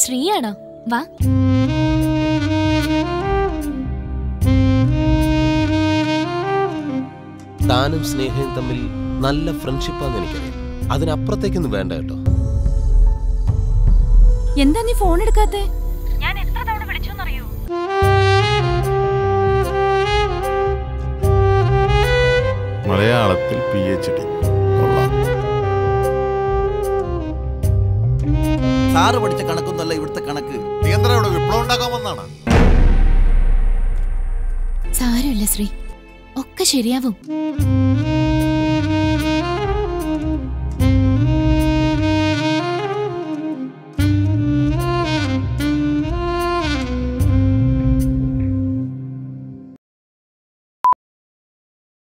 ശ്രീയാണോ വാ താനും സ്നേഹയും തമ്മിൽ നല്ല ഫ്രണ്ട്ഷിപ്പാന്ന് എനിക്കറിയാം അതിനപ്പുറത്തേക്കൊന്നും വേണ്ട കേട്ടോ എന്താ നീ ഫോൺ എടുക്കാത്തെ മലയാളത്തിൽ പി എച്ച് ഡി കൊള്ളാം സാറ് പഠിച്ച കണക്കൊന്നുമല്ല ഇവിടുത്തെ കണക്ക് നീ എന്താ ഇവിടെ വിപ്ലവം ഉണ്ടാക്കാൻ വന്നാണ് സാരമില്ല ശ്രീ ഒക്കെ ശരിയാവും